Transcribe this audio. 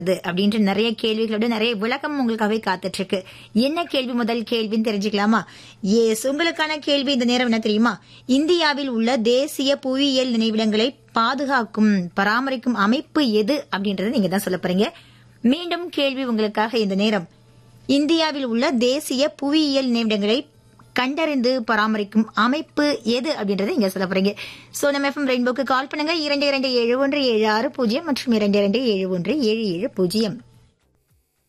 இது அப்படின்ற நிறைய கேள்விகளோட நிறைய விளக்கம் உங்களுக்காகவே காத்துட்டு இருக்கு என்ன கேள்வி முதல் கேள்வின்னு தெரிஞ்சுக்கலாமா எஸ் உங்களுக்கான கேள்வி இந்த நேரம் என்ன தெரியுமா இந்தியாவில் உள்ள தேசிய புவியியல் நினைவிடங்களை பாதுகாக்கும் பராமரிக்கும் அமைப்பு எது அப்படின்றத நீங்க தான் சொல்ல போறீங்க மீண்டும் கேள்வி உங்களுக்காக இந்த நேரம் இந்தியாவில் உள்ள தேசிய புவியியல் நினைவிடங்களை கண்டறிந்து பராமரிக்கும் அமைப்பு எது அப்படின்றத இங்க சொல்ல போறீங்க சோ நம்ம எஃப்எம் ரெயின்போக்கு கால் பண்ணுங்க இரண்டு இரண்டு ஏழு ஒன்று ஏழு ஆறு பூஜ்ஜியம் மற்றும் இரண்டு இரண்டு ஏழு ஒன்று ஏழு ஏழு பூஜ்ஜியம்